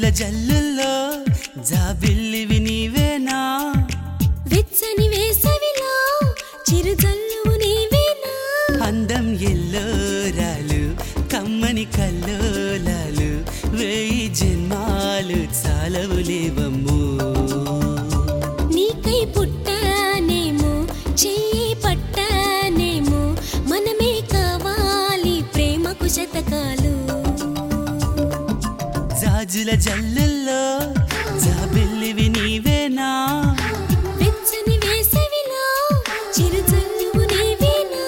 జాజుల జల్లుల్లో జాబిల్లివి నీవేనా వెచ్చని వేసవిలో చిరుజల్లువు నీవేనా అందం ఎల్లోరాలు కమ్మని కల్లోలాలు వేయి జన్మాలు చాలవు లేవమ్ము నీకై పుట్టానేమో చెయ్యి పట్టానేమో మనమే కావాలి ప్రేమకు శతకాలు జాజుల జల్లుల్లో జాబిల్లివి నీవేనా వెచ్చని వేసవిలో చిరుజల్లువు నీవేనా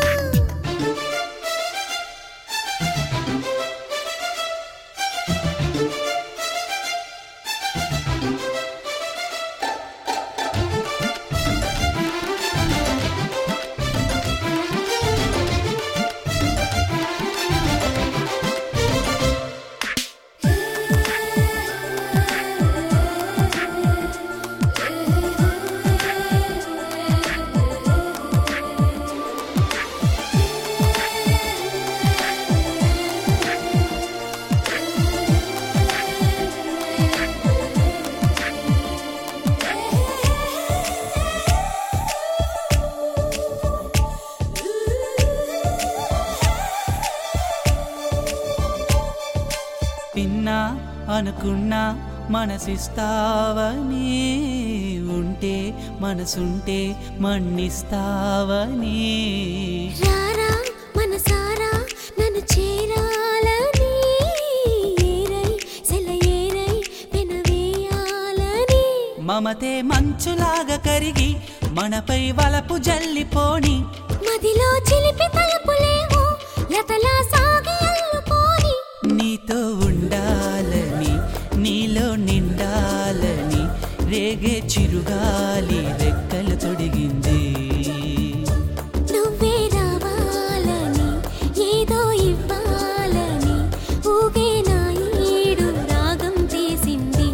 పిన్నా అనుకున్నా మనసిస్తావని ఉంటే మనసుంటే మన్నిస్తావని రారా మనసారా నన్ను చేరాలని ఏరై సెలయేరై పెనవేయాలని మమతే మంచులాగా కరిగి మనపై వలపు జల్లిపోని మదిలో చిలిపి తలుపులేమో లతలా సాగి అల్లుకోని నీతో ఉండాలని నీలో నిండాలని రేగే చిరుగాలి రెక్కలు తొడిగింది నువ్వే రావాలని ఏదో ఇవ్వాలని ఊగే నా ఈడు రాగం తీసింది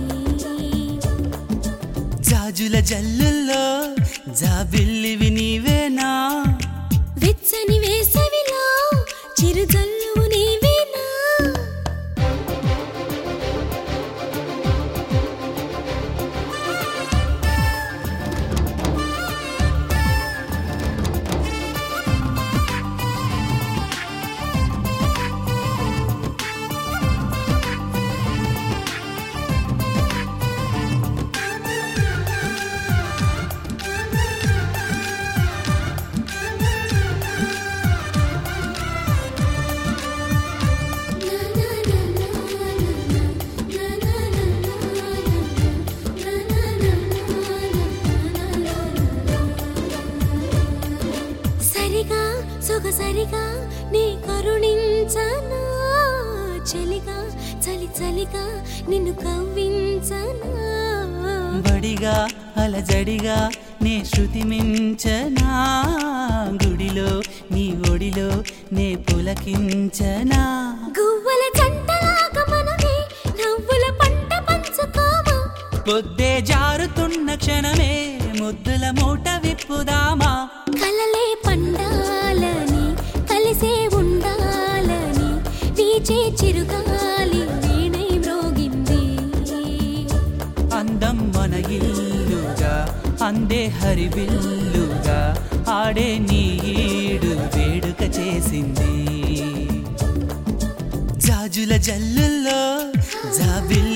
జాజుల జల్లుల్లో జాబిల్లివి నీవేనా వెచ్చని వేసవిలో చిరుజల్లువు నీవేనా సరిగా సొగసరిగా నీ కరుణించనా చలిగా చలి చలిగా నిన్ను కవ్వించనా బడిగా అలజడిగా నే శృతి మించనా గుడిలో నీ ఒడిలో నే పులకించనా గువ్వల జంటలాగా మనమే నవ్వుల పంట పంచుకోమా పొద్దే జారుతున్న క్షణమే ముద్దుల మూట విప్పుదామా కలలే పండాలని కలిసే ఉండాలని వీచే చిరుగాలి వీణై మ్రోగింది అందం మన ఇల్లుగా అందే హరివిల్లుగా ఆడే నీడు వేడుక చేసింది జాజుల జల్లుల్లో జాబిల్